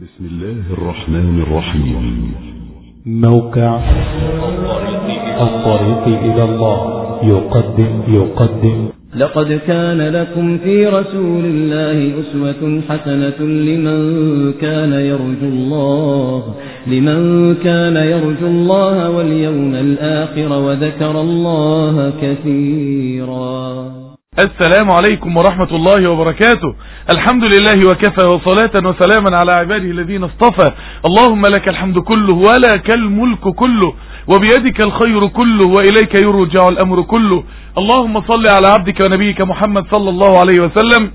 بسم الله الرحمن الرحيم موقع الطريق إلى الله يقدم يقدم لقد كان لكم في رسول الله أسوة حسنة لمن كان يرجو الله لمن كان يرجو الله واليوم الآخر وذكر الله كثيرا السلام عليكم ورحمة الله وبركاته الحمد لله وكفى وصلاة وسلاما على عباده الذين اصطفى اللهم لك الحمد كله ولك الملك كله وبيدك الخير كله وإليك يرجع الأمر كله اللهم صل على عبدك ونبيك محمد صلى الله عليه وسلم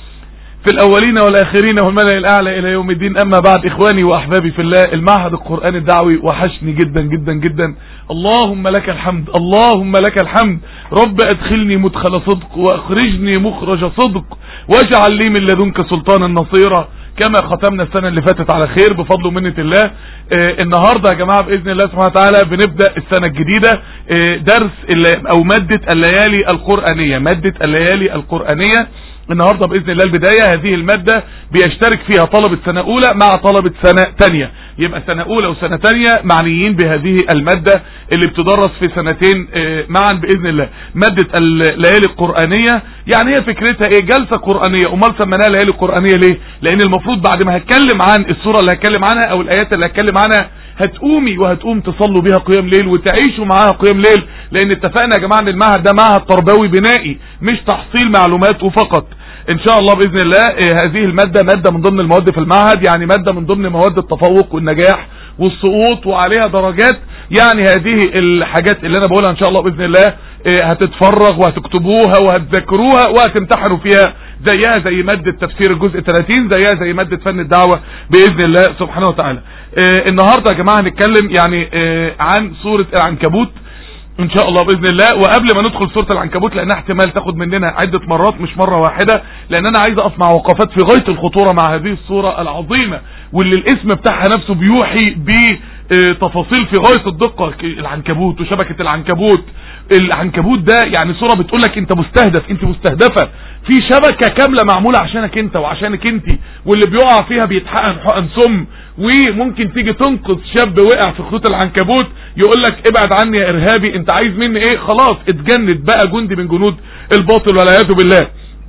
في الأولين والآخرين والملأ الأعلى إلى يوم الدين أما بعد إخواني وأحبابي في الله المعهد القرآن الدعوي وحشني جدا جدا جدا اللهم لك الحمد اللهم لك الحمد رب أدخلني مدخل صدق وأخرجني مخرج صدق واجعل لي من لدنك سلطانا نصيرا كما ختمنا السنة اللي فاتت على خير بفضل ومنة الله آه النهاردة يا جماعة بإذن الله سبحانه وتعالى بنبدأ السنة الجديدة آه درس أو مادة الليالي القرآنية مادة الليالي القرآنية النهاردة بإذن الله البداية هذه المادة بيشترك فيها طلبة سنة أولى مع طلبة سنة تانية يبقى سنة أولى وسنة تانية معنيين بهذه المادة اللي بتدرس في سنتين معا بإذن الله مادة الليالي القرآنية يعني هي فكرتها ايه جلسة قرآنية امال سميناها ليالي قرآنية ليه لان المفروض بعد ما هتكلم عن السورة اللي هتكلم عنها او الايات اللي هتكلم عنها هتقومي وهتقوم تصلوا بيها قيام ليل وتعيشوا معاها قيام ليل لان اتفقنا يا جماعة ان المعهد ده معهد تربوي بنائي مش تحصيل معلومات وفقط ان شاء الله باذن الله هذه المادة مادة من ضمن المواد في المعهد يعني مادة من ضمن مواد التفوق والنجاح والسقوط وعليها درجات يعني هذه الحاجات اللي انا بقولها ان شاء الله باذن الله هتتفرغ وهتكتبوها وهتذاكروها وهتمتحنوا فيها زيها زي مادة تفسير الجزء 30 زيها زي مادة فن الدعوة باذن الله سبحانه وتعالى النهاردة يا جماعة هنتكلم يعني عن سورة العنكبوت ان شاء الله باذن الله وقبل ما ندخل سوره العنكبوت لانها احتمال تاخد مننا عده مرات مش مره واحده لان انا عايز اقف مع وقفات في غايه الخطوره مع هذه السوره العظيمه واللي الاسم بتاعها نفسه بيوحي بتفاصيل في غايه الدقه العنكبوت وشبكه العنكبوت العنكبوت ده يعني سوره بتقول لك انت مستهدف انت مستهدفه في شبكه كامله معموله عشانك انت وعشانك انت واللي بيقع فيها بيتحقن حقن سم وممكن تيجي تنقذ شاب وقع في خطوط العنكبوت يقول لك ابعد عني يا ارهابي انت عايز مني ايه خلاص اتجند بقى جندي من جنود الباطل والعياذ بالله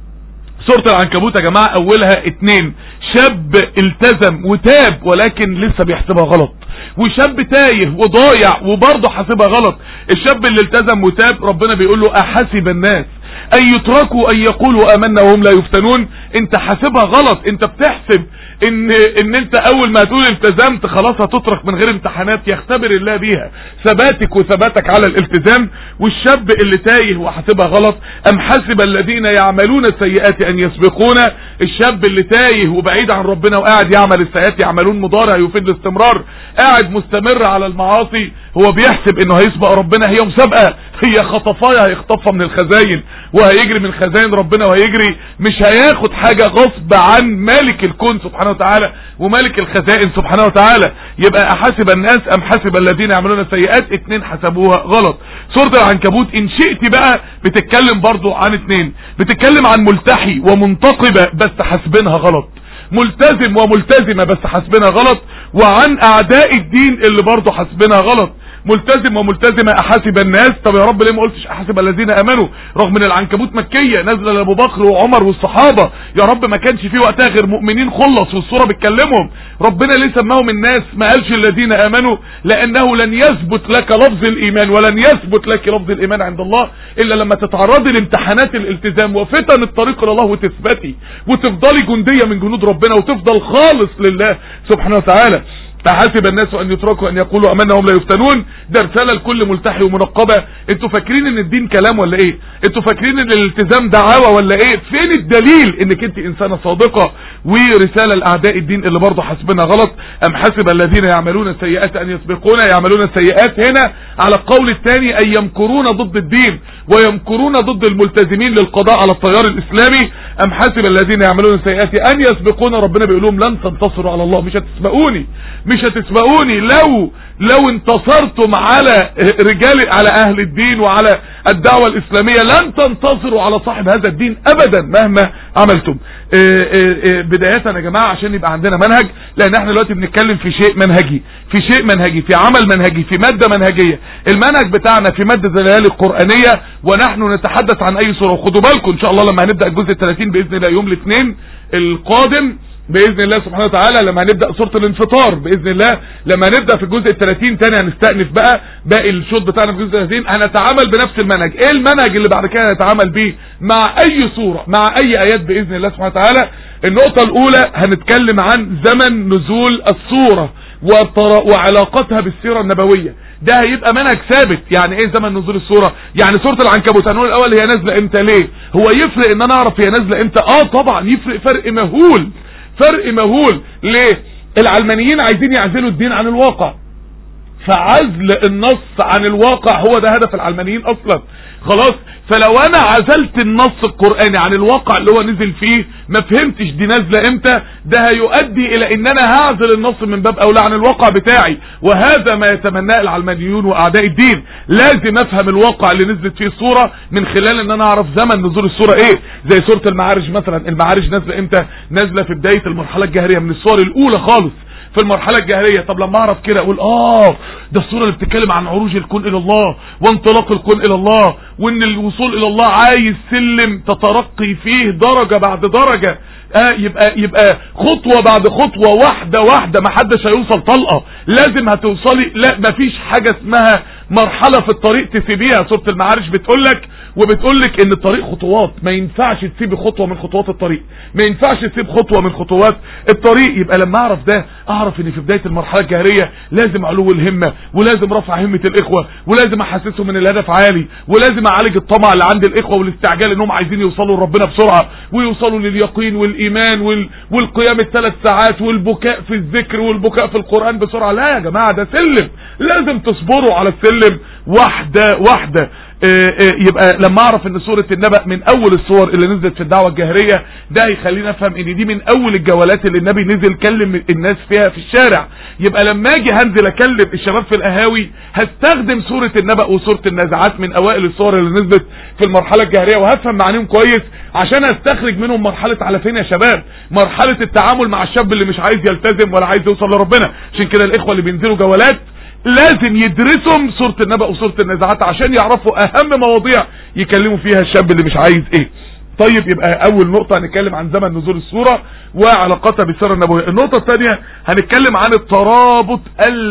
سورة العنكبوت يا جماعة اولها اتنين شاب التزم وتاب ولكن لسه بيحسبها غلط وشاب تايه وضايع وبرضه حاسبها غلط الشاب اللي التزم وتاب ربنا بيقول له احسب الناس ان يتركوا ان يقولوا امنا وهم لا يفتنون انت حاسبها غلط انت بتحسب ان ان انت اول ما تقول التزمت خلاص هتترك من غير امتحانات يختبر الله بيها ثباتك وثباتك على الالتزام والشاب اللي تايه وحاسبها غلط ام حسب الذين يعملون السيئات ان يسبقونا الشاب اللي تايه وبعيد عن ربنا وقاعد يعمل السيئات يعملون مضارع يفيد الاستمرار قاعد مستمر على المعاصي هو بيحسب انه هيسبق ربنا هي مسابقة هي خطفايا هيخطفها من الخزاين وهيجري من خزاين ربنا وهيجري مش هياخد حاجة غصب عن مالك الكون سبحانه وتعالى ومالك الخزائن سبحانه وتعالى يبقى احسب الناس ام حسب الذين يعملون السيئات اتنين حسبوها غلط سورة العنكبوت ان شئت بقى بتتكلم برضو عن اتنين بتتكلم عن ملتحي ومنتقبة بس حسبينها غلط ملتزم وملتزمة بس حسبينها غلط وعن اعداء الدين اللي برضو حسبينها غلط ملتزم وملتزمة احاسب الناس طب يا رب ليه ما قلتش احاسب الذين امنوا رغم ان العنكبوت مكية نازله لابو بكر وعمر والصحابة يا رب ما كانش فيه وقتها غير مؤمنين خلص والصورة بتكلمهم ربنا ليه سماهم الناس ما قالش الذين امنوا لانه لن يثبت لك لفظ الايمان ولن يثبت لك لفظ الايمان عند الله الا لما تتعرضي لامتحانات الالتزام وفتن الطريق الى الله وتثبتي وتفضلي جندية من جنود ربنا وتفضل خالص لله سبحانه وتعالى فحسب الناس ان يتركوا ان يقولوا امنا هم لا يفتنون ده رساله لكل ملتحي ومنقبه انتوا فاكرين ان الدين كلام ولا ايه انتوا فاكرين ان الالتزام دعاوى ولا ايه فين الدليل انك انت انسانه صادقه ورساله لاعداء الدين اللي برضه حاسبينها غلط ام حسب الذين يعملون السيئات ان يسبقونا يعملون السيئات هنا على القول الثاني ان يمكرون ضد الدين ويمكرون ضد الملتزمين للقضاء على التيار الاسلامي ام حسب الذين يعملون السيئات ان يسبقونا ربنا بيقول لهم لن تنتصروا على الله مش هتسبقوني مش هتسبقوني لو لو انتصرتم على رجال على اهل الدين وعلى الدعوة الاسلامية لن تنتصروا على صاحب هذا الدين ابدا مهما عملتم اه اه اه بداية يا جماعة عشان يبقى عندنا منهج لان احنا دلوقتي بنتكلم في شيء منهجي في شيء منهجي في عمل منهجي في مادة منهجية المنهج بتاعنا في مادة الليالي القرآنية ونحن نتحدث عن اي صورة وخدوا بالكم ان شاء الله لما هنبدأ الجزء 30 باذن الله يوم الاثنين القادم باذن الله سبحانه وتعالى لما هنبدا سوره الانفطار باذن الله لما هنبدا في الجزء ال30 تاني هنستأنف بقى باقي الشوط بتاعنا في الجزء ال30 هنتعامل بنفس المنهج ايه المنهج اللي بعد كده هنتعامل بيه مع اي صوره مع اي ايات باذن الله سبحانه وتعالى النقطه الاولى هنتكلم عن زمن نزول الصوره وعلاقتها بالسيره النبويه ده هيبقى منهج ثابت يعني ايه زمن نزول الصوره يعني سوره العنكبوت هنقول الاول هي نازله امتى ليه هو يفرق ان انا اعرف هي نازله امتى اه طبعا يفرق فرق مهول فرق مهول ليه العلمانيين عايزين يعزلوا الدين عن الواقع فعزل النص عن الواقع هو ده هدف العلمانيين اصلا خلاص فلو انا عزلت النص القرآني عن الواقع اللي هو نزل فيه ما فهمتش دي نازلة امتى ده هيؤدي الى ان انا هعزل النص من باب اولى عن الواقع بتاعي وهذا ما يتمناه العلمانيون واعداء الدين لازم افهم الواقع اللي نزلت فيه الصورة من خلال ان انا اعرف زمن نزول الصورة ايه زي سورة المعارج مثلا المعارج نازلة امتى نازلة في بداية المرحلة الجاهرية من الصور الاولى خالص في المرحلة الجاهلية طب لما اعرف كده اقول اه ده الصورة اللي بتتكلم عن عروج الكون الى الله وانطلاق الكون الى الله وان الوصول الى الله عايز سلم تترقي فيه درجة بعد درجة آه يبقى يبقى خطوة بعد خطوة واحدة واحدة ما حدش هيوصل طلقة لازم هتوصلي لا مفيش حاجة اسمها مرحلة في الطريق تسيبيها سورة المعارج بتقولك وبتقولك ان الطريق خطوات ما ينفعش تسيبي خطوة من خطوات الطريق ما ينفعش تسيب خطوة من خطوات الطريق يبقى لما اعرف ده اعرف ان في بداية المرحلة الجاهرية لازم علو الهمة ولازم رفع همة الاخوة ولازم احسسهم ان الهدف عالي ولازم اعالج الطمع اللي عند الاخوة والاستعجال انهم عايزين يوصلوا لربنا بسرعة ويوصلوا لليقين والايمان وال... والقيام الثلاث ساعات والبكاء في الذكر والبكاء في القرآن بسرعة لا يا جماعة ده سلم لازم تصبروا على السلم واحدة واحدة يبقى لما اعرف ان سورة النبأ من اول الصور اللي نزلت في الدعوة الجاهرية ده هيخليني افهم ان دي من اول الجولات اللي النبي نزل كلم الناس فيها في الشارع يبقى لما اجي هنزل اكلم الشباب في القهاوي هستخدم سورة النبأ وسورة النازعات من اوائل الصور اللي نزلت في المرحلة الجاهرية وهفهم معانيهم كويس عشان استخرج منهم مرحلة على فين يا شباب مرحلة التعامل مع الشاب اللي مش عايز يلتزم ولا عايز يوصل لربنا عشان كده الاخوة اللي بينزلوا جولات لازم يدرسهم سورة النبأ وسورة النزعات عشان يعرفوا اهم مواضيع يكلموا فيها الشاب اللي مش عايز ايه طيب يبقى اول نقطة هنتكلم عن زمن نزول السورة وعلاقتها بالسيرة النبوية النقطة الثانية هنتكلم عن الترابط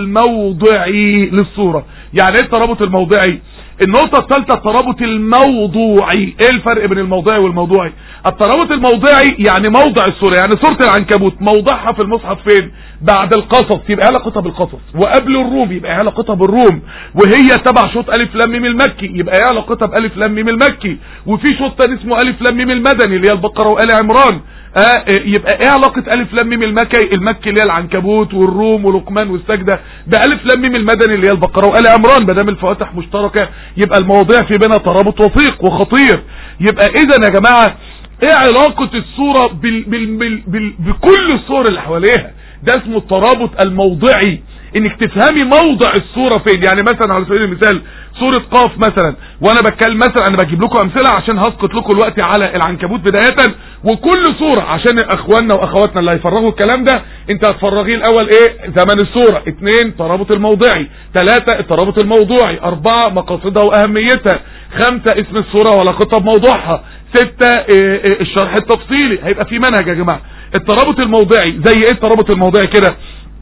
الموضعي للسورة يعني ايه الترابط الموضعي النقطة الثالثة الترابط الموضوعي ايه الفرق بين الموضوعي والموضوعي الترابط الموضعي يعني موضع السورة يعني سورة العنكبوت موضعها في المصحف فين بعد القصص يبقى علاقتها بالقصص وقبل الروم يبقى علاقتها بالروم وهي تبع شوط الف لام ميم المكي يبقى علاقتها بالف لام ميم المكي وفي شوط تاني اسمه الف لام ميم المدني اللي هي البقرة وآل عمران آه يبقى ايه علاقة الف لام ميم المكي المكي اللي هي العنكبوت والروم ولقمان والسجدة بالف لام ميم المدني اللي هي البقرة وآل عمران ما دام الفواتح مشتركة يبقى المواضيع في بينها ترابط وثيق وخطير يبقى اذا يا جماعة ايه علاقة الصورة بال بال بال بال بكل الصور اللي حواليها ده اسمه الترابط الموضعي انك تفهمي موضع الصورة فين يعني مثلا على سبيل المثال صورة قاف مثلا وانا بتكلم مثلا انا بجيب لكم امثلة عشان هسقط لكم الوقت على العنكبوت بداية وكل صورة عشان اخواننا واخواتنا اللي هيفرغوا الكلام ده انت هتفرغيه الاول ايه زمن الصورة اتنين ترابط الموضعي تلاتة الترابط الموضوعي اربعة مقاصدها واهميتها خمسة اسم الصورة وعلاقتها بموضوعها ستة إيه إيه الشرح التفصيلي هيبقى في منهج يا جماعة الترابط الموضعي زي ايه الترابط الموضعي كده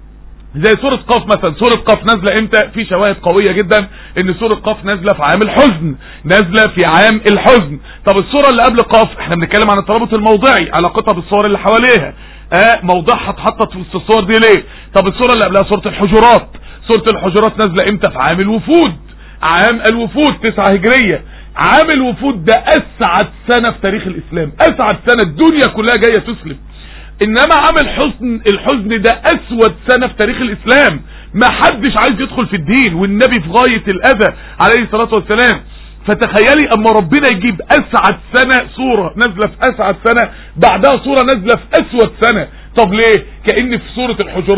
زي سورة قاف مثلا سورة قاف نازلة امتى في شواهد قوية جدا ان سورة قاف نازلة في عام الحزن نازلة في عام الحزن طب السورة اللي قبل قاف احنا بنتكلم عن الترابط الموضعي علاقتها بالصور اللي حواليها اه موضعها اتحطت في الصور دي ليه طب السورة اللي قبلها سورة الحجرات سورة الحجرات نازلة امتى في عام الوفود عام الوفود تسعة هجرية عام الوفود ده اسعد سنة في تاريخ الاسلام اسعد سنة الدنيا كلها جاية تسلم انما عام الحزن الحزن ده اسود سنة في تاريخ الاسلام ما حدش عايز يدخل في الدين والنبي في غاية الاذى عليه الصلاة والسلام فتخيلي اما ربنا يجيب اسعد سنة صورة نازلة في اسعد سنة بعدها صورة نازلة في اسود سنة طب ليه كأن في سورة الحجرات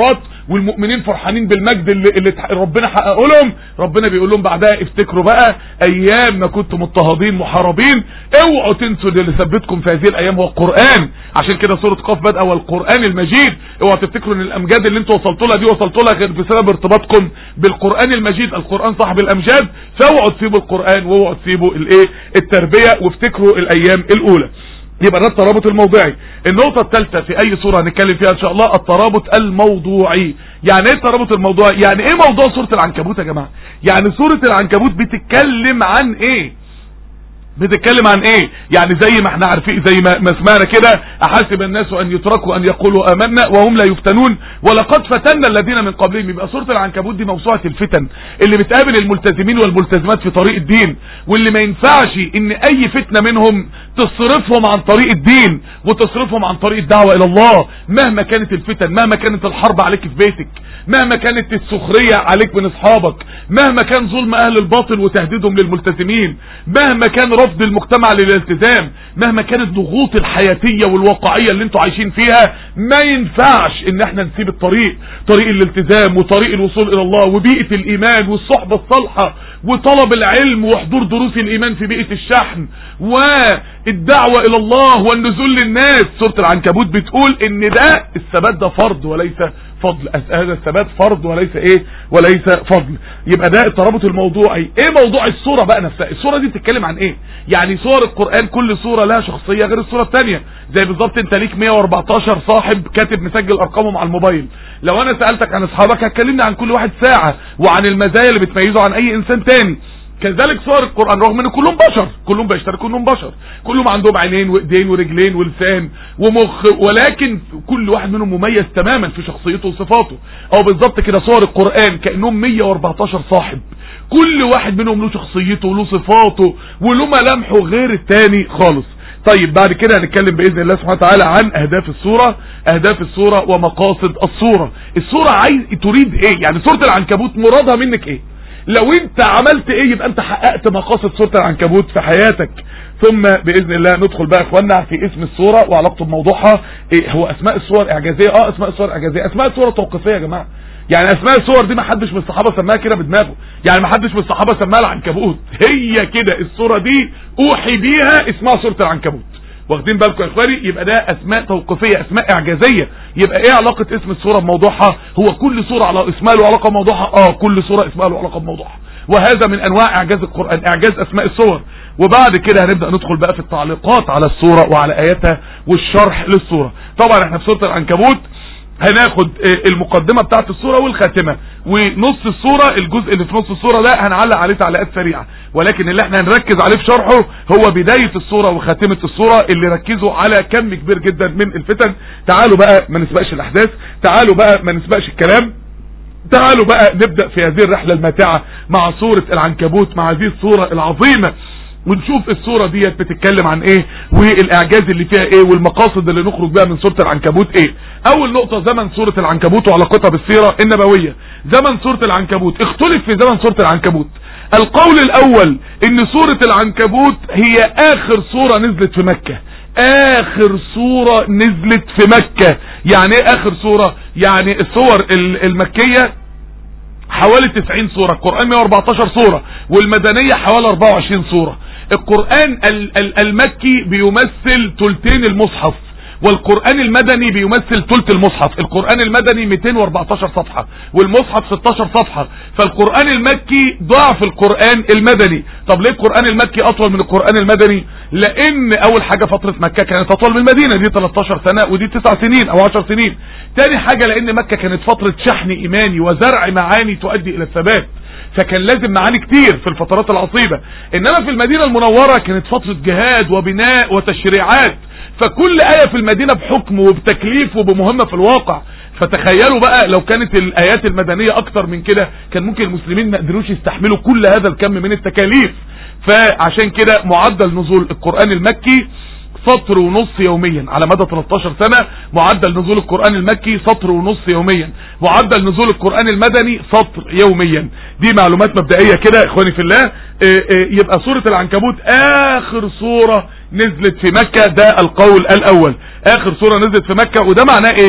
والمؤمنين فرحانين بالمجد اللي, اللي تح- ربنا حققه لهم ربنا بيقول لهم بعدها افتكروا بقى ايام ما كنتم مضطهدين محاربين اوعوا تنسوا اللي ثبتكم في هذه الايام هو القران عشان كده سوره قاف بدأ والقران المجيد اوعوا تفتكروا ان الامجاد اللي انتوا وصلتوا لها دي وصلتوا لها غير بسبب ارتباطكم بالقران المجيد القران صاحب الامجاد فاوعوا تسيبوا القران واوعوا تسيبوا الايه التربيه وافتكروا الايام الاولى يبقى ده الترابط الموضوعي النقطة الثالثة في اي صورة هنتكلم فيها ان شاء الله الترابط الموضوعي يعني ايه الترابط الموضوعي يعني ايه موضوع سورة العنكبوت يا جماعة يعني سورة العنكبوت بتتكلم عن ايه بتتكلم عن ايه يعني زي ما احنا عارفين زي ما, ما سمعنا كده احاسب الناس ان يتركوا ان يقولوا امنا وهم لا يفتنون ولقد فتنا الذين من قبلهم يبقى سوره العنكبوت دي موسوعه الفتن اللي بتقابل الملتزمين والملتزمات في طريق الدين واللي ما ينفعش ان اي فتنه منهم تصرفهم عن طريق الدين وتصرفهم عن طريق الدعوه الى الله مهما كانت الفتن مهما كانت الحرب عليك في بيتك مهما كانت السخريه عليك من اصحابك مهما كان ظلم اهل الباطل وتهديدهم للملتزمين مهما كان رفض المجتمع للالتزام مهما كانت الضغوط الحياتيه والواقعيه اللي انتوا عايشين فيها ما ينفعش ان احنا نسيب الطريق طريق الالتزام وطريق الوصول الى الله وبيئه الايمان والصحبه الصالحه وطلب العلم وحضور دروس الايمان في بيئه الشحن والدعوه الى الله والنزول للناس سوره العنكبوت بتقول ان ده الثبات ده فرض وليس فضل هذا الثبات فرض وليس ايه وليس فضل يبقى ده الترابط الموضوعي ايه موضوع الصوره بقى نفسها الصوره دي بتتكلم عن ايه يعني صور القران كل صوره لها شخصيه غير الصوره الثانيه زي بالظبط انت ليك 114 صاحب كاتب مسجل ارقامهم على الموبايل لو انا سالتك عن اصحابك هتكلمني عن كل واحد ساعه وعن المزايا اللي بتميزه عن اي انسان تاني كذلك صور القرآن رغم ان كلهم بشر كلهم بيشتركوا انهم بشر كلهم عندهم عينين وايدين ورجلين ولسان ومخ ولكن كل واحد منهم مميز تماما في شخصيته وصفاته او بالظبط كده صور القرآن كأنهم 114 صاحب كل واحد منهم له شخصيته وله صفاته وله ملامحه غير التاني خالص طيب بعد كده هنتكلم باذن الله سبحانه وتعالى عن اهداف الصوره اهداف الصوره ومقاصد الصوره الصوره عايز تريد ايه يعني سوره العنكبوت مرادها منك ايه لو انت عملت ايه يبقى انت حققت مقاصد سورة العنكبوت في حياتك ثم باذن الله ندخل بقى يا اخوانا في اسم السورة وعلاقته بموضوعها ايه هو اسماء السور اعجازية اه اسماء السور اعجازية اسماء السور توقيفية يا جماعة يعني اسماء السور دي ما حدش من الصحابة سماها كده بدماغه يعني ما حدش من الصحابة سماها العنكبوت هي كده السورة دي اوحي بيها اسمها سورة العنكبوت واخدين بالكم يا اخواني يبقى ده اسماء توقيفيه اسماء اعجازيه يبقى ايه علاقه اسم السوره بموضوعها هو كل سوره على اسمها له علاقه بموضوعها اه كل سوره اسمها له علاقه بموضوعها وهذا من انواع اعجاز القران اعجاز اسماء السور وبعد كده هنبدا ندخل بقى في التعليقات على السوره وعلى اياتها والشرح للسوره طبعا احنا في سوره العنكبوت هناخد المقدمة بتاعت الصورة والخاتمة ونص الصورة الجزء اللي في نص الصورة ده هنعلق عليه تعليقات سريعة ولكن اللي احنا هنركز عليه في شرحه هو بداية الصورة وخاتمة الصورة اللي ركزوا على كم كبير جدا من الفتن تعالوا بقى ما نسبقش الاحداث تعالوا بقى ما نسبقش الكلام تعالوا بقى نبدأ في هذه الرحلة الماتعة مع صورة العنكبوت مع هذه الصورة العظيمة ونشوف الصورة ديت بتتكلم عن ايه والاعجاز اللي فيها ايه والمقاصد اللي نخرج بها من سورة العنكبوت ايه اول نقطة زمن سورة العنكبوت وعلاقتها بالسيرة النبوية زمن سورة العنكبوت اختلف في زمن سورة العنكبوت القول الاول ان سورة العنكبوت هي اخر صورة نزلت في مكة اخر صورة نزلت في مكة يعني ايه اخر صورة يعني الصور المكية حوالي 90 صورة القرآن 114 صورة والمدنية حوالي 24 صورة القرآن المكي بيمثل تلتين المصحف والقرآن المدني بيمثل تلت المصحف القرآن المدني 214 صفحة والمصحف 16 صفحة فالقرآن المكي ضعف القرآن المدني طب ليه القرآن المكي اطول من القرآن المدني لان اول حاجة فترة مكة كانت اطول من المدينة دي 13 سنة ودي 9 سنين او 10 سنين تاني حاجة لان مكة كانت فترة شحن ايماني وزرع معاني تؤدي الى الثبات فكان لازم معاني كتير في الفترات العصيبة انما في المدينة المنورة كانت فترة جهاد وبناء وتشريعات فكل آية في المدينة بحكم وبتكليف وبمهمة في الواقع فتخيلوا بقى لو كانت الآيات المدنية أكتر من كده كان ممكن المسلمين ما قدروش يستحملوا كل هذا الكم من التكاليف فعشان كده معدل نزول القرآن المكي سطر ونص يوميا على مدى 13 سنة معدل نزول القرآن المكي سطر ونص يوميا معدل نزول القرآن المدني سطر يوميا دي معلومات مبدئية كده اخواني في الله يبقى سورة العنكبوت اخر سورة نزلت في مكة ده القول الاول اخر سورة نزلت في مكة وده معناه ايه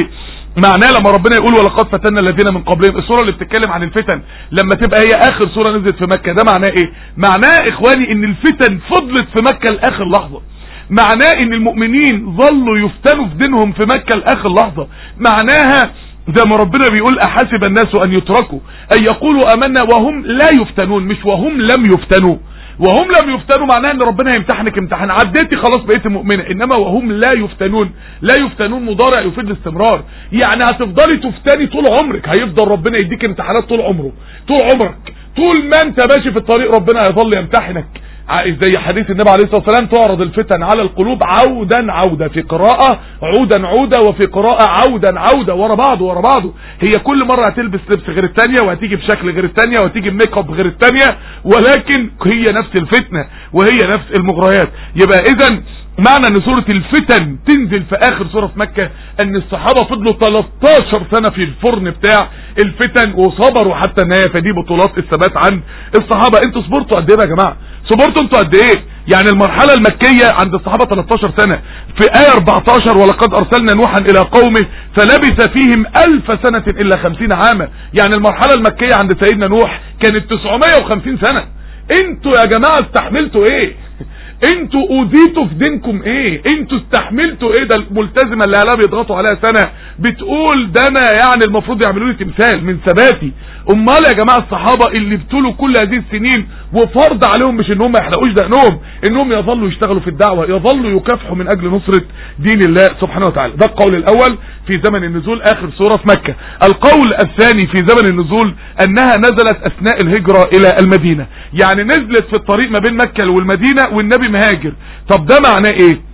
معناه لما ربنا يقول ولقد فتنا الذين من قبلهم السوره اللي بتتكلم عن الفتن لما تبقى هي اخر سوره نزلت في مكه ده معناه ايه معناه اخواني ان الفتن فضلت في مكه لاخر لحظه معناه ان المؤمنين ظلوا يفتنوا في دينهم في مكه لاخر لحظه معناها زي ما ربنا بيقول احسب الناس ان يتركوا ان يقولوا امنا وهم لا يفتنون مش وهم لم يفتنوا وهم لم يفتنوا معناها ان ربنا يمتحنك امتحان عديتي خلاص بقيت مؤمنه انما وهم لا يفتنون لا يفتنون مضارع يفيد الاستمرار يعني هتفضلي تفتني طول عمرك هيفضل ربنا يديك امتحانات طول عمره طول عمرك طول ما انت ماشي في الطريق ربنا هيظل يمتحنك زي حديث النبي عليه الصلاة والسلام تعرض الفتن على القلوب عودا عودا في قراءة عودا عودا وفي قراءة عودا عودا ورا بعضه ورا بعضه هي كل مرة هتلبس لبس غير التانية وهتيجي بشكل غير التانية وهتيجي بميك اب غير التانية ولكن هي نفس الفتنة وهي نفس المغريات يبقى اذا معنى ان سورة الفتن تنزل في اخر سورة في مكة ان الصحابة فضلوا 13 سنة في الفرن بتاع الفتن وصبروا حتى النهاية فدي بطولات الثبات عند الصحابة انتوا صبرتوا قد ايه يا جماعة صبرتوا انتوا قد ايه يعني المرحلة المكية عند الصحابة 13 سنة في آية 14 ولقد ارسلنا نوحا الى قومه فلبث فيهم الف سنة الا 50 عاما يعني المرحلة المكية عند سيدنا نوح كانت 950 سنة انتوا يا جماعة استحملتوا ايه انتوا اوذيتوا في دينكم ايه انتوا استحملتوا ايه ده الملتزمه اللي اهلها بيضغطوا عليها سنه بتقول ده انا يعني المفروض يعملوا لي تمثال من ثباتي امال يا جماعه الصحابه اللي ابتلوا كل هذه السنين وفرض عليهم مش انهم ما يحرقوش دقنهم انهم يظلوا يشتغلوا في الدعوه يظلوا يكافحوا من اجل نصره دين الله سبحانه وتعالى ده القول الاول في زمن النزول اخر سوره في مكه القول الثاني في زمن النزول انها نزلت اثناء الهجره الى المدينه يعني نزلت في الطريق ما بين مكه والمدينه والنبي مهاجر طب ده معناه ايه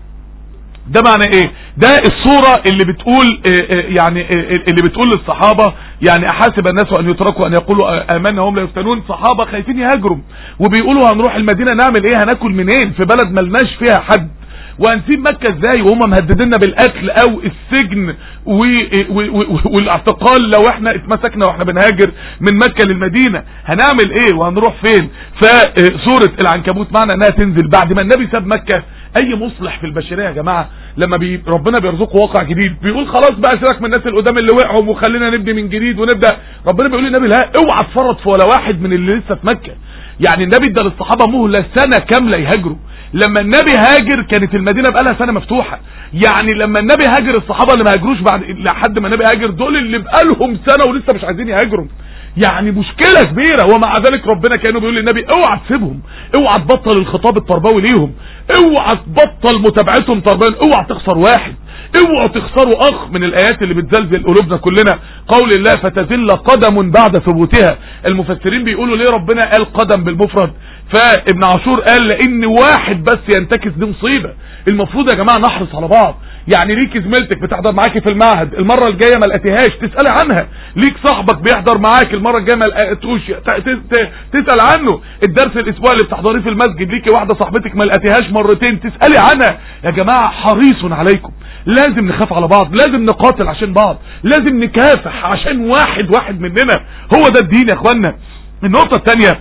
ده معنى ايه ده الصورة اللي بتقول إيه إيه يعني إيه اللي بتقول للصحابة يعني احاسب الناس ان يتركوا ان يقولوا امنا هم لا يفتنون صحابة خايفين يهاجروا وبيقولوا هنروح المدينة نعمل ايه هناكل منين في بلد ملناش فيها حد وهنسيب مكة ازاي وهم مهددنا بالقتل او السجن والاعتقال لو احنا اتمسكنا واحنا بنهاجر من مكة للمدينة هنعمل ايه وهنروح فين فسورة العنكبوت معنى انها تنزل بعد ما النبي ساب مكة اي مصلح في البشريه يا جماعه لما بي ربنا بيرزقه واقع جديد بيقول خلاص بقى سيبك من الناس القدام اللي وقعوا وخلينا نبني من جديد ونبدا ربنا بيقول للنبي لا اوعى تفرط في ولا واحد من اللي لسه في مكه يعني النبي ادى للصحابه مهله سنه كامله يهاجروا لما النبي هاجر كانت المدينه بقى لها سنه مفتوحه يعني لما النبي هاجر الصحابه اللي ما هاجروش بعد لحد ما النبي هاجر دول اللي بقى لهم سنه ولسه مش عايزين يهاجروا يعني مشكلة كبيرة ومع ذلك ربنا كانوا بيقول للنبي اوعى تسيبهم اوعى تبطل الخطاب التربوي ليهم اوعى تبطل متابعتهم تربويا اوعى تخسر واحد اوعوا تخسروا اخ من الايات اللي بتزلزل قلوبنا كلنا قول الله فتزل قدم بعد ثبوتها المفسرين بيقولوا ليه ربنا قال قدم بالمفرد فابن عاشور قال لان واحد بس ينتكس دي مصيبه المفروض يا جماعه نحرص على بعض يعني ليك زميلتك بتحضر معاكي في المعهد المره الجايه ما لقيتيهاش تسالي عنها ليك صاحبك بيحضر معاك المره الجايه ما لقيتوش تسال عنه الدرس الاسبوع اللي بتحضريه في المسجد ليكي واحده صاحبتك ما لقيتيهاش مرتين تسالي عنها يا جماعه حريص عليكم لازم نخاف على بعض لازم نقاتل عشان بعض لازم نكافح عشان واحد واحد مننا هو ده الدين يا اخوانا النقطه الثانيه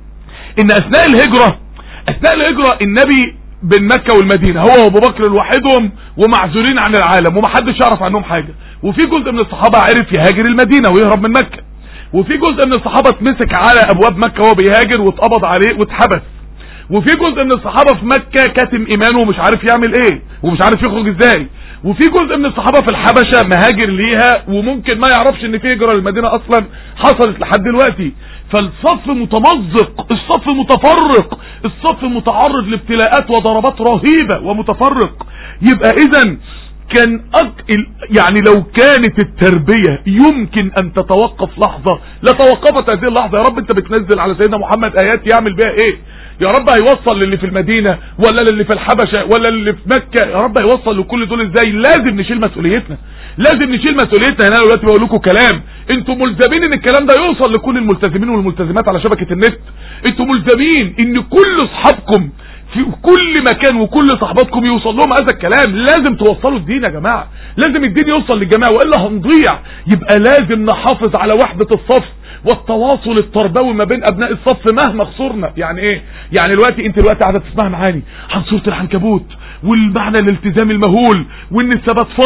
ان اثناء الهجره اثناء الهجره النبي بين مكة والمدينة هو وابو بكر لوحدهم ومعزولين عن العالم ومحدش يعرف عنهم حاجة وفي جزء من الصحابة عرف يهاجر المدينة ويهرب من مكة وفي جزء من الصحابة اتمسك على ابواب مكة وهو بيهاجر واتقبض عليه واتحبس وفي جزء من الصحابة في مكة كاتم ايمانه ومش عارف يعمل ايه ومش عارف يخرج ازاي وفي جزء من الصحابة في الحبشة مهاجر ليها وممكن ما يعرفش ان في هجرة للمدينة اصلا حصلت لحد دلوقتي فالصف متمزق الصف متفرق الصف متعرض لابتلاءات وضربات رهيبة ومتفرق يبقى اذا كان أك... يعني لو كانت التربية يمكن ان تتوقف لحظة لتوقفت هذه اللحظة يا رب انت بتنزل على سيدنا محمد ايات يعمل بها ايه يا رب هيوصل للي في المدينة ولا للي في الحبشة ولا للي في مكة يا رب هيوصل لكل دول ازاي لازم نشيل مسؤوليتنا لازم نشيل مسؤوليتنا هنا دلوقتي بقول لكم كلام انتوا ملزمين ان الكلام ده يوصل لكل الملتزمين والملتزمات على شبكة النت انتوا ملزمين ان كل اصحابكم في كل مكان وكل صحباتكم يوصل لهم هذا الكلام لازم توصلوا الدين يا جماعة لازم الدين يوصل للجماعة وإلا هنضيع يبقى لازم نحافظ على وحدة الصف والتواصل التربوي ما بين ابناء الصف مهما خسرنا يعني ايه يعني دلوقتي انت دلوقتي قاعده تسمع معاني عن سوره العنكبوت والمعنى الالتزام المهول وان الثبات فرض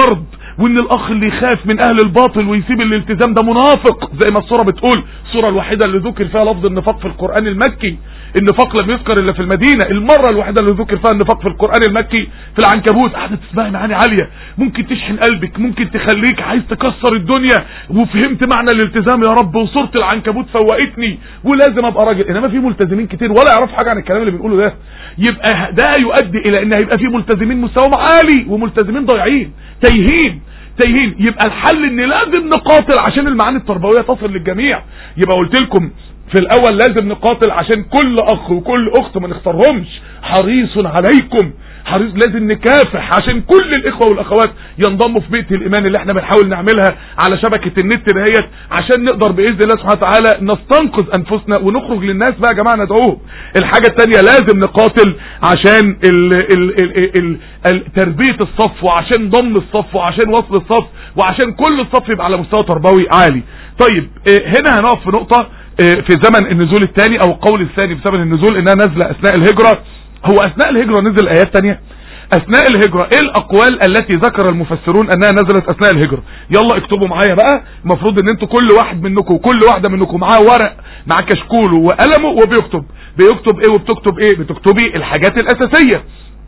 وان الاخ اللي يخاف من اهل الباطل ويسيب الالتزام ده منافق زي ما الصورة بتقول الصورة الوحيدة اللي ذكر فيها لفظ النفاق في القرآن المكي النفاق لم يذكر الا في المدينة المرة الوحيدة اللي ذكر فيها النفاق في القرآن المكي في العنكبوت قاعدة تسمعي معاني عالية ممكن تشحن قلبك ممكن تخليك عايز تكسر الدنيا وفهمت معنى الالتزام يا رب وصورة العنكبوت فوقتني ولازم ابقى راجل انما في ملتزمين كتير ولا يعرفوا حاجة عن الكلام اللي بنقوله ده يبقى ده يؤدي الى ان هيبقى في ملتزمين مستواهم عالي وملتزمين ضايعين تايهين تايهين يبقى الحل ان لازم نقاتل عشان المعاني التربويه تصل للجميع يبقى قلت لكم في الاول لازم نقاتل عشان كل اخ وكل اخت ما نختارهمش حريص عليكم حريص لازم نكافح عشان كل الاخوه والاخوات ينضموا في بيئه الايمان اللي احنا بنحاول نعملها على شبكه النت دهيت عشان نقدر باذن الله سبحانه وتعالى نستنقذ انفسنا ونخرج للناس بقى يا جماعه ندعوهم الحاجه الثانيه لازم نقاتل عشان ال ال ال ال ال تربيه الصف وعشان ضم الصف وعشان وصل الصف وعشان كل الصف يبقى على مستوى تربوي عالي طيب اه هنا هنقف في نقطه اه في زمن النزول الثاني او القول الثاني في زمن النزول انها نازله اثناء الهجره هو اثناء الهجرة نزل ايات تانية اثناء الهجرة ايه الاقوال التي ذكر المفسرون انها نزلت اثناء الهجرة يلا اكتبوا معايا بقى المفروض ان انتوا كل واحد منكم وكل واحدة منكم معاه ورق مع كشكوله وقلمه وبيكتب بيكتب ايه وبتكتب ايه بتكتبي الحاجات الاساسية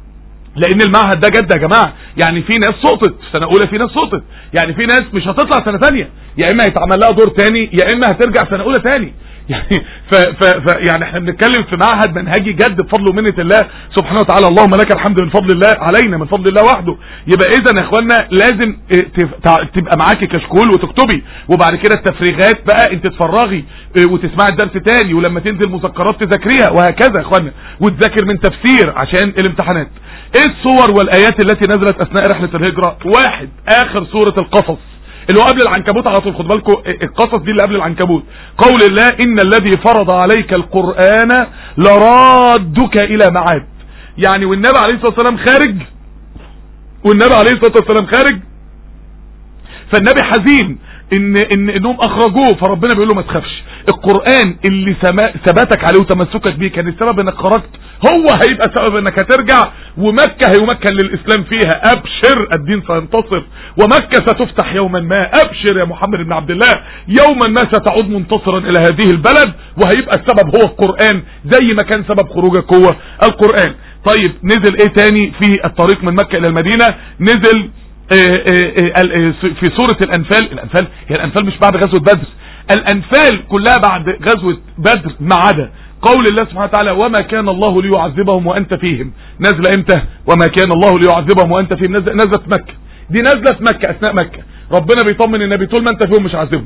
لان المعهد ده جد يا جماعة يعني في ناس سقطت سنة اولى في ناس سقطت يعني في ناس مش هتطلع سنة ثانيه يا اما هيتعمل لها دور تاني يا اما هترجع سنة اولى تاني يعني ف ف ف يعني احنا بنتكلم في معهد منهجي جد بفضل ومنه الله سبحانه وتعالى اللهم لك الحمد من فضل الله علينا من فضل الله وحده يبقى اذا يا اخوانا لازم تبقى معاكي كشكول وتكتبي وبعد كده التفريغات بقى انت تفرغي وتسمعي الدرس تاني ولما تنزل مذكرات تذاكريها وهكذا يا اخوانا وتذاكر من تفسير عشان الامتحانات ايه الصور والايات التي نزلت اثناء رحلة الهجرة واحد اخر سورة القصص اللي هو قبل العنكبوت على طول خد بالكم القصص دي اللي قبل العنكبوت قول الله ان الذي فرض عليك القرآن لرادك الى معاد يعني والنبي عليه الصلاة والسلام خارج والنبي عليه الصلاة والسلام خارج فالنبي حزين ان ان انهم اخرجوه فربنا بيقول له ما تخافش القرآن اللي ثباتك عليه وتمسكك بيه كان السبب انك خرجت هو هيبقى سبب انك هترجع ومكة هيمكن للاسلام فيها ابشر الدين سينتصر ومكة ستفتح يوما ما ابشر يا محمد بن عبد الله يوما ما ستعود منتصرا الى هذه البلد وهيبقى السبب هو القرآن زي ما كان سبب خروجك هو القرآن طيب نزل ايه تاني في الطريق من مكة الى المدينة نزل في سورة الانفال الانفال هي الانفال مش بعد غزوة بدر الانفال كلها بعد غزوة بدر ما عدا قول الله سبحانه وتعالى وما كان الله ليعذبهم وانت فيهم نازله امتى وما كان الله ليعذبهم وانت فيهم نازله في مكة دي نازله في مكة اثناء مكة ربنا بيطمن النبي طول ما انت فيهم مش عذبهم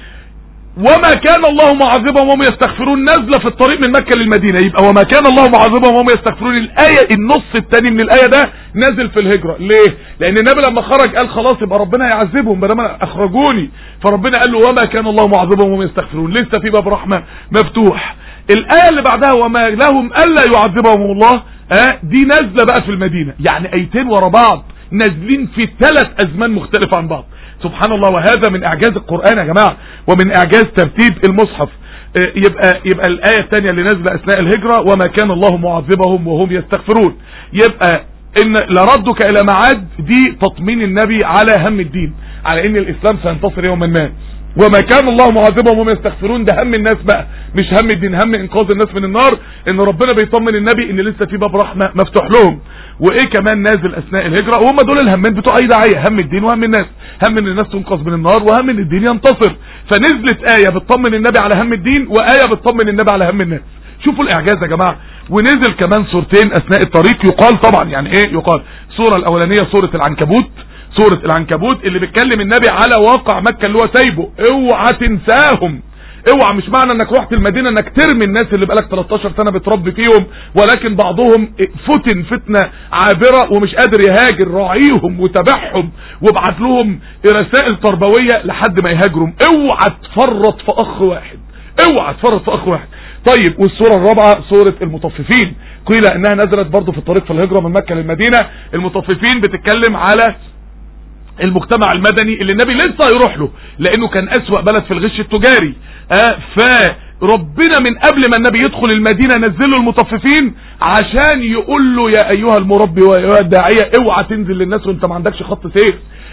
وما كان الله معذبهم وهم يستغفرون نازله في الطريق من مكة للمدينة يبقى وما كان الله معذبهم وهم يستغفرون الآية النص الثاني من الآية ده نازل في الهجرة ليه لان النبي لما خرج قال خلاص يبقى ربنا يعذبهم بدل اخرجوني فربنا قال له وما كان الله معذبهم وهم يستغفرون لسه في باب رحمة مفتوح الآية اللي بعدها وما لهم ألا يعذبهم الله آه دي نازلة بقى في المدينة يعني ايتين ورا بعض نازلين في ثلاث ازمان مختلفة عن بعض سبحان الله وهذا من اعجاز القرآن يا جماعة ومن اعجاز ترتيب المصحف آه يبقى يبقى الآية الثانية اللي نازلة اثناء الهجرة وما كان الله معذبهم وهم يستغفرون يبقى ان لردك الى معاد دي تطمين النبي على هم الدين على ان الاسلام سينتصر يوما ما وما كان الله معذبهم وهم يستغفرون ده هم الناس بقى مش هم الدين هم انقاذ الناس من النار ان ربنا بيطمن النبي ان لسه في باب رحمة مفتوح لهم وايه كمان نازل اثناء الهجرة وهم دول الهمين بتوع اي داعية هم الدين وهم الناس هم ان الناس تنقذ من النار وهم ان الدين ينتصر فنزلت آية بتطمن النبي على هم الدين وآية بتطمن النبي على هم الناس شوفوا الاعجاز يا جماعة ونزل كمان صورتين اثناء الطريق يقال طبعا يعني ايه يقال الصورة الاولانية صورة العنكبوت سورة العنكبوت اللي بيتكلم النبي على واقع مكة اللي هو سايبه اوعى تنساهم اوعى مش معنى انك رحت المدينة انك ترمي الناس اللي بقالك 13 سنة بتربي فيهم ولكن بعضهم فتن فتنة عابرة ومش قادر يهاجر راعيهم وتابعهم وابعت لهم رسائل تربوية لحد ما يهاجروا اوعى تفرط في اخ واحد اوعى تفرط في اخ واحد طيب والصورة الرابعة صورة المطففين قيل انها نزلت برضو في الطريق في الهجرة من مكة للمدينة المطففين بتتكلم على المجتمع المدني اللي النبي لسه هيروح له لانه كان اسوأ بلد في الغش التجاري آه فربنا من قبل ما النبي يدخل المدينة نزله المطففين عشان يقول له يا ايها المربي ويا الداعية اوعى تنزل للناس وانت ما عندكش خط سيف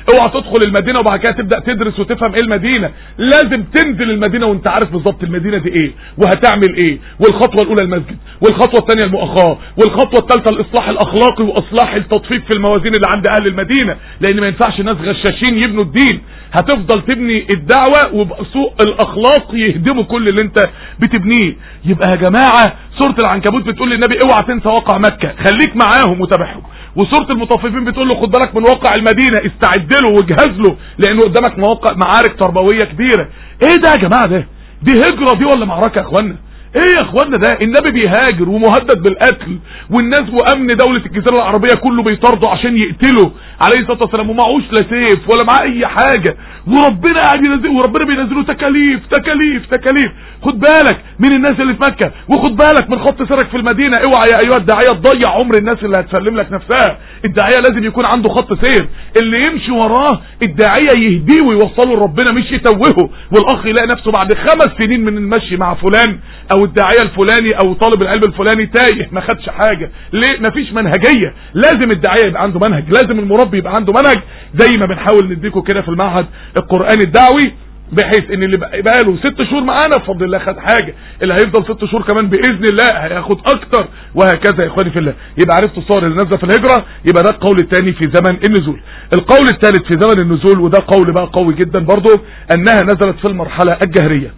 اوعى تدخل المدينة وبعد كده تبدأ تدرس وتفهم ايه المدينة لازم تنزل المدينة وانت عارف بالظبط المدينة دي ايه وهتعمل ايه والخطوة الاولى المسجد والخطوة الثانية المؤاخاة والخطوة الثالثة الاصلاح الاخلاقي واصلاح التطفيف في الموازين اللي عند اهل المدينة لان ما ينفعش ناس غشاشين يبنوا الدين هتفضل تبني الدعوة وبسوء الاخلاق يهدموا كل اللي انت بتبنيه يبقى يا جماعة سورة العنكبوت بتقول للنبي اوعى تنسى واقع مكة خليك معاهم وتابعهم وسورة المطففين بتقول له خد بالك من واقع المدينة استعد له واجهز له لانه قدامك مواقع معارك تربوية كبيرة ايه ده يا جماعة ده دي هجرة دي ولا معركة يا اخوانا ايه يا اخوانا ده النبي بيهاجر ومهدد بالقتل والناس وامن دولة الجزيرة العربية كله بيطارده عشان يقتله عليه الصلاة والسلام ومعهوش لا سيف ولا معاه اي حاجة وربنا قاعد ينزل وربنا بينزله تكاليف تكاليف تكاليف خد بالك من الناس اللي في مكة وخد بالك من خط سيرك في المدينة اوعى يا ايها الداعية تضيع عمر الناس اللي هتسلم لك نفسها الداعية لازم يكون عنده خط سير اللي يمشي وراه الداعية يهديه ويوصله لربنا مش يتوهه والاخ يلاقي نفسه بعد خمس سنين من المشي مع فلان او الداعية الفلاني او طالب العلم الفلاني تايه ما خدش حاجة ليه مفيش منهجية لازم الداعية يبقى عنده منهج لازم المربي يبقى عنده منهج زي ما بنحاول نديكم كده في المعهد القرآني الدعوي بحيث ان اللي بقى له ست شهور معانا بفضل الله خد حاجة اللي هيفضل ست شهور كمان باذن الله هياخد اكتر وهكذا يا اخواني في الله يبقى عرفتوا الصور اللي نازله في الهجرة يبقى ده القول الثاني في زمن النزول القول الثالث في زمن النزول وده قول بقى قوي جدا برضه انها نزلت في المرحلة الجهرية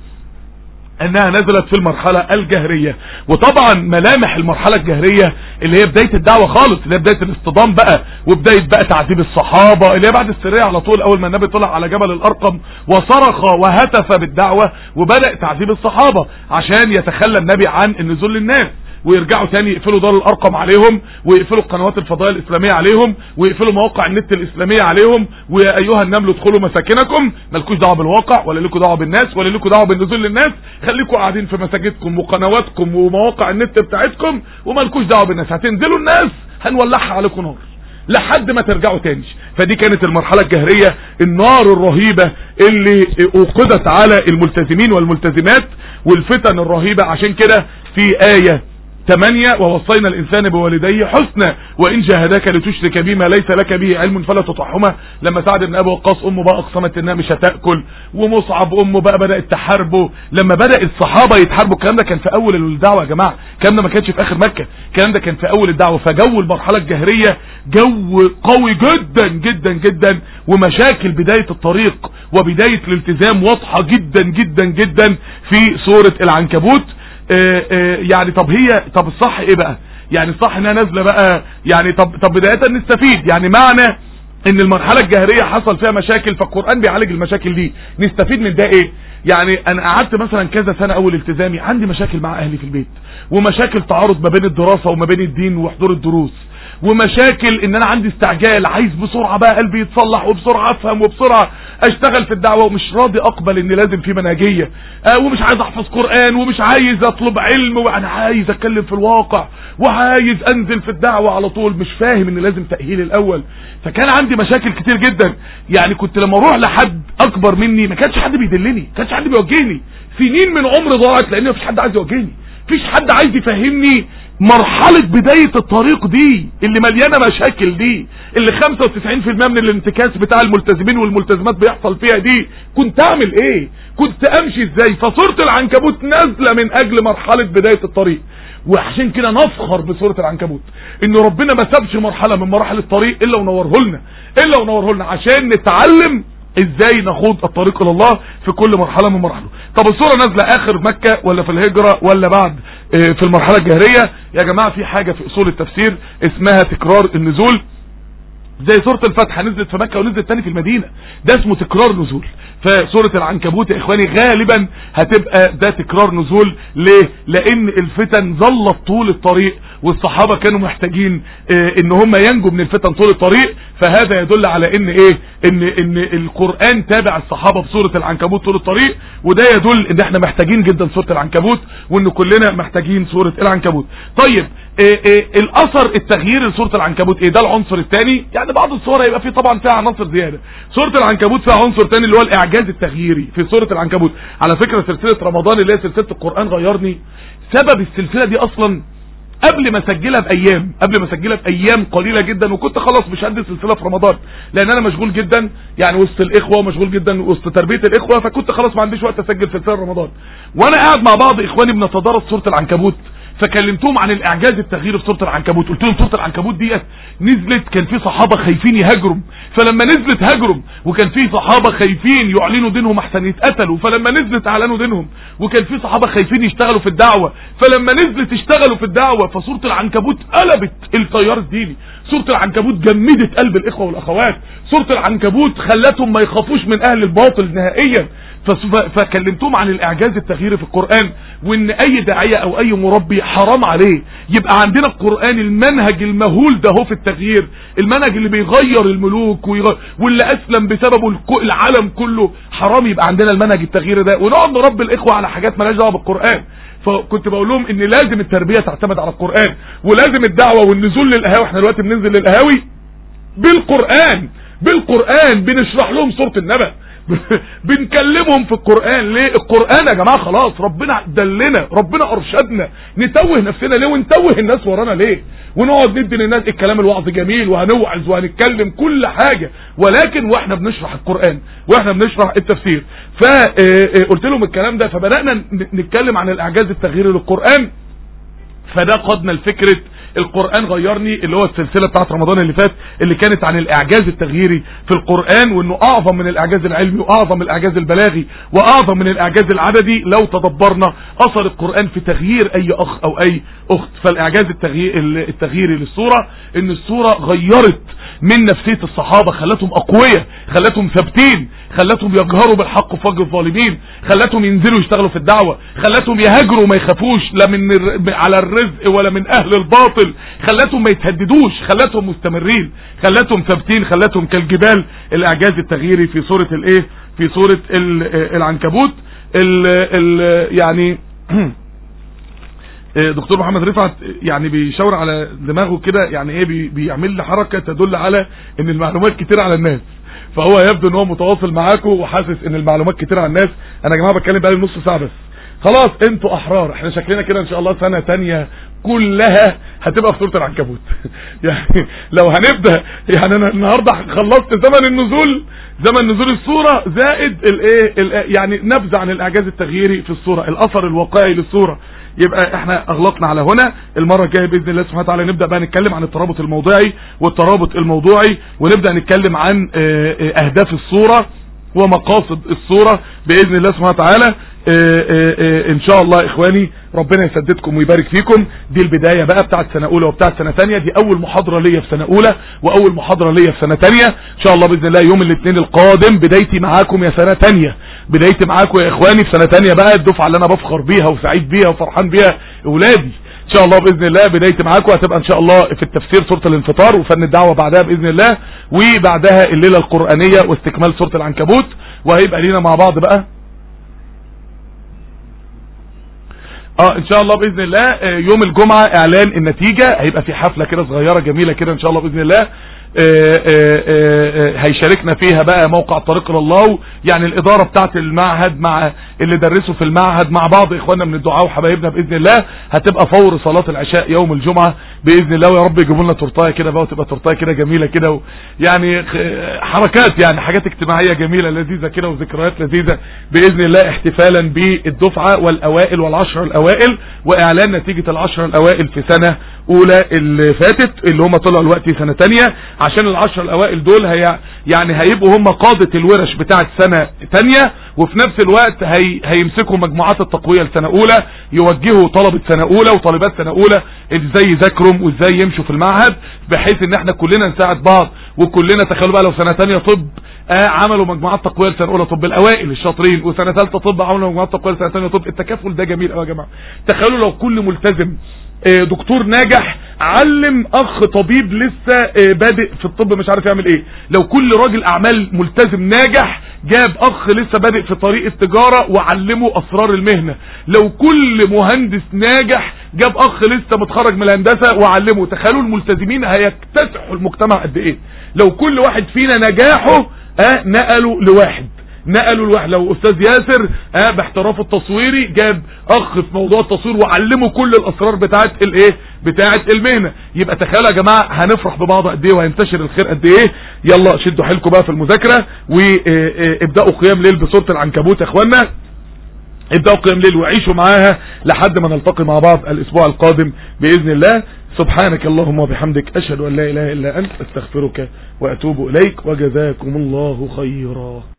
انها نزلت في المرحلة الجهرية وطبعا ملامح المرحلة الجهرية اللي هي بداية الدعوة خالص اللي هي بداية الاصطدام بقى وبداية بقى تعذيب الصحابة اللي هي بعد السرية على طول اول ما النبي طلع على جبل الارقم وصرخ وهتف بالدعوة وبدأ تعذيب الصحابة عشان يتخلى النبي عن النزول للناس ويرجعوا تاني يقفلوا دار الارقم عليهم ويقفلوا القنوات الفضائيه الاسلاميه عليهم ويقفلوا مواقع النت الاسلاميه عليهم ويا ايها النمل ادخلوا مساكنكم مالكوش دعوه بالواقع ولا لكم دعوه بالناس ولا لكم دعوه بالنزول للناس خليكم قاعدين في مساجدكم وقنواتكم ومواقع النت بتاعتكم ومالكوش دعوه بالناس هتنزلوا الناس هنولعها عليكم نار لحد ما ترجعوا تاني فدي كانت المرحلة الجهرية النار الرهيبة اللي اوقدت على الملتزمين والملتزمات والفتن الرهيبة عشان كده في آية 8 ووصينا الإنسان بوالديه حسنا وإن جاهداك لتشرك بما ليس لك به علم فلا تطعهما لما سعد بن أبي وقاص أمه بقى أقسمت إنها مش هتاكل ومصعب أمه بقى بدأت تحاربه لما بدأ الصحابة يتحاربوا الكلام ده كان في أول الدعوة يا جماعة الكلام ده ما كانش في آخر مكة الكلام ده كان في أول الدعوة فجو المرحلة الجهرية جو قوي جدا جدا جدا ومشاكل بداية الطريق وبداية الالتزام واضحة جدا جدا جدا في سورة العنكبوت آآ آآ يعني طب هي طب الصح ايه بقى يعني الصح انها نازله بقى يعني طب طب بدايه نستفيد يعني معنى ان المرحله الجهريه حصل فيها مشاكل فالقران بيعالج المشاكل دي نستفيد من ده ايه يعني انا قعدت مثلا كذا سنه اول التزامي عندي مشاكل مع اهلي في البيت ومشاكل تعارض ما بين الدراسه وما بين الدين وحضور الدروس ومشاكل ان انا عندي استعجال عايز بسرعة بقى قلبي يتصلح وبسرعة افهم وبسرعة اشتغل في الدعوة ومش راضي اقبل ان لازم في منهجية آه ومش عايز احفظ قرآن ومش عايز اطلب علم وانا عايز اتكلم في الواقع وعايز انزل في الدعوة على طول مش فاهم ان لازم تأهيل الاول فكان عندي مشاكل كتير جدا يعني كنت لما اروح لحد اكبر مني ما كانش حد بيدلني ما كانش حد بيوجهني سنين من عمري ضاعت لان مفيش حد عايز يوجهني مفيش حد عايز يفهمني مرحلة بداية الطريق دي اللي مليانة مشاكل دي اللي 95% من الانتكاس بتاع الملتزمين والملتزمات بيحصل فيها دي كنت اعمل ايه كنت امشي ازاي فصورة العنكبوت نازلة من اجل مرحلة بداية الطريق وعشان كده نفخر بسورة العنكبوت ان ربنا ما سابش مرحلة من مراحل الطريق الا ونوره لنا الا ونوره لنا عشان نتعلم ازاي نخوض الطريق الى الله في كل مرحلة من مراحله طب الصورة نازلة اخر مكة ولا في الهجرة ولا بعد اه في المرحلة الجهرية يا جماعة في حاجة في اصول التفسير اسمها تكرار النزول زي سورة الفتح نزلت في مكة ونزلت تاني في المدينة ده اسمه تكرار نزول فسورة العنكبوت يا اخواني غالبا هتبقى ده تكرار نزول ليه لان الفتن ظلت طول الطريق والصحابة كانوا محتاجين اه ان هم ينجوا من الفتن طول الطريق فهذا يدل على ان ايه ان ان القرآن تابع الصحابة بسورة العنكبوت طول الطريق وده يدل ان احنا محتاجين جدا سورة العنكبوت وان كلنا محتاجين سورة العنكبوت طيب إيه إيه الاثر التغيير لسورة العنكبوت ايه ده العنصر الثاني يعني بعض الصور هيبقى فيه طبعا فيها عناصر زيادة سورة العنكبوت فيها عنصر ثاني اللي هو الاعجاز التغييري في سورة العنكبوت على فكرة سلسلة رمضان اللي هي سلسلة القرآن غيرني سبب السلسلة دي اصلا قبل ما اسجلها بايام قبل ما اسجلها بايام قليله جدا وكنت خلاص مش هدي سلسله في رمضان لان انا مشغول جدا يعني وسط الاخوه ومشغول جدا وسط تربيه الاخوه فكنت خلاص ما عنديش وقت اسجل سلسله رمضان وانا قاعد مع بعض اخواني بنتدارس سوره العنكبوت فكلمتهم عن الاعجاز التغييري في سوره العنكبوت قلت لهم سوره العنكبوت ديت نزلت كان في صحابه خايفين يهاجروا فلما نزلت هاجروا وكان في صحابه خايفين يعلنوا دينهم احسن يتقتلوا فلما نزلت اعلنوا دينهم وكان في صحابه خايفين يشتغلوا في الدعوه فلما نزلت اشتغلوا في الدعوه فسوره العنكبوت قلبت التيار الديني سوره العنكبوت جمدت قلب الاخوه والاخوات سوره العنكبوت خلتهم ما يخافوش من اهل الباطل نهائيا فكلمتهم عن الاعجاز التغييري في القرآن وان اي داعية او اي مربي حرام عليه يبقى عندنا القرآن المنهج المهول ده هو في التغيير المنهج اللي بيغير الملوك ويغير واللي اسلم بسببه العالم كله حرام يبقى عندنا المنهج التغييري ده ونقعد نربي الاخوة على حاجات مالهاش دعوه بالقرآن فكنت بقول لهم ان لازم التربية تعتمد على القرآن ولازم الدعوة والنزول للقهاوي احنا دلوقتي بننزل للقهاوي بالقرآن بالقرآن بنشرح لهم سورة النبأ بنكلمهم في القرآن ليه القرآن يا جماعة خلاص ربنا دلنا ربنا ارشدنا نتوه نفسنا ليه ونتوه الناس ورانا ليه ونقعد ندي للناس الكلام الوعظ جميل وهنوعظ وهنتكلم كل حاجة ولكن واحنا بنشرح القرآن واحنا بنشرح التفسير فقلت لهم الكلام ده فبدأنا نتكلم عن الاعجاز التغييري للقرآن فده قدنا لفكرة القرآن غيرني اللي هو السلسلة بتاعت رمضان اللي فات اللي كانت عن الاعجاز التغييري في القرآن وانه اعظم من الاعجاز العلمي واعظم من الاعجاز البلاغي واعظم من الاعجاز العددي لو تدبرنا اثر القرآن في تغيير اي اخ او اي اخت فالاعجاز التغيير التغييري للصورة ان الصورة غيرت من نفسية الصحابة خلتهم اقوياء خلتهم ثابتين خلتهم يجهروا بالحق في وجه الظالمين خلتهم ينزلوا يشتغلوا في الدعوة خلتهم يهاجروا ما يخافوش لا من على الرزق ولا من اهل الباطل خلتهم ما يتهددوش خلتهم مستمرين خلتهم ثابتين خلتهم كالجبال الاعجاز التغييري في صورة الايه في صورة العنكبوت ال ال يعني دكتور محمد رفعت يعني بيشاور على دماغه كده يعني ايه بيعمل لي حركة تدل على ان المعلومات كتير على الناس فهو يبدو ان هو متواصل معاكم وحاسس ان المعلومات كتير على الناس انا يا جماعه بتكلم بقالي نص ساعه بس خلاص انتوا احرار احنا شكلنا كده ان شاء الله سنه تانية كلها هتبقى في سوره العنكبوت يعني لو هنبدا يعني انا النهارده خلصت زمن النزول زمن نزول الصوره زائد الايه يعني نبذه عن الاعجاز التغييري في الصوره الاثر الواقعي للصوره يبقى احنا اغلقنا على هنا المرة الجاية باذن الله سبحانه وتعالى نبدأ بقى نتكلم عن الترابط الموضعي والترابط الموضوعي ونبدأ نتكلم عن اهداف الصورة ومقاصد الصورة باذن الله سبحانه وتعالى ان شاء الله اخواني ربنا يسددكم ويبارك فيكم دي البداية بقى بتاعت سنة اولى وبتاعت سنة تانية دي اول محاضرة ليا في سنة اولى واول محاضرة ليا في سنة تانية ان شاء الله باذن الله يوم الاثنين القادم بدايتي معاكم يا سنة تانية بدايتي معاكم يا اخواني في سنة تانية بقى الدفعة اللي انا بفخر بيها وسعيد بيها وفرحان بيها اولادي ان شاء الله باذن الله بدايتي معاكم هتبقى ان شاء الله في التفسير سوره الانفطار وفن الدعوه بعدها باذن الله وبعدها الليله القرانيه واستكمال سوره العنكبوت وهيبقى لينا مع بعض بقى اه ان شاء الله باذن الله يوم الجمعه اعلان النتيجه هيبقى في حفله كده صغيره جميله كده ان شاء الله باذن الله آآ آآ هيشاركنا فيها بقى موقع طريق الله يعني الاداره بتاعت المعهد مع اللي درسوا في المعهد مع بعض اخواننا من الدعاء وحبايبنا باذن الله هتبقى فور صلاه العشاء يوم الجمعه باذن الله ويا رب يجيبوا لنا تورتايه كده بقى وتبقى تورتايه كده جميله كده يعني حركات يعني حاجات اجتماعيه جميله لذيذه كده وذكريات لذيذه باذن الله احتفالا بالدفعه والاوائل والعشر الاوائل واعلان نتيجه العشر الاوائل في سنه اولى اللي فاتت اللي هم طلعوا الوقت سنه ثانيه عشان العشر الاوائل دول هي يعني هيبقوا هم قادة الورش بتاعت سنة تانية وفي نفس الوقت هي هيمسكوا مجموعات التقوية لسنة اولى يوجهوا طلبة سنة اولى وطالبات سنة اولى ازاي يذاكروا وازاي يمشوا في المعهد بحيث ان احنا كلنا نساعد بعض وكلنا تخيلوا بقى لو سنة تانية طب آه عملوا مجموعات تقوية لسنة اولى طب الاوائل الشاطرين وسنة ثالثة طب عملوا مجموعات تقوية لسنة تانية طب التكافل ده جميل قوي يا جماعة تخيلوا لو كل ملتزم دكتور ناجح علم اخ طبيب لسه بادئ في الطب مش عارف يعمل ايه لو كل راجل اعمال ملتزم ناجح جاب اخ لسه بادئ في طريق التجارة وعلمه اسرار المهنة لو كل مهندس ناجح جاب اخ لسه متخرج من الهندسة وعلمه تخيلوا الملتزمين هيكتسحوا المجتمع قد ايه لو كل واحد فينا نجاحه اه نقله لواحد نقلوا الواحد لو استاذ ياسر اه باحترافه التصويري جاب اخ في موضوع التصوير وعلمه كل الاسرار بتاعه الايه بتاعه المهنه يبقى تخيلوا يا جماعه هنفرح ببعض قد ايه وهينتشر الخير قد ايه يلا شدوا حيلكم بقى في المذاكره وابداوا قيام ليل بصوره العنكبوت يا اخوانا ابدأوا قيام ليل وعيشوا معاها لحد ما نلتقي مع بعض الاسبوع القادم بإذن الله سبحانك اللهم وبحمدك اشهد ان لا اله الا انت استغفرك واتوب اليك وجزاكم الله خيرا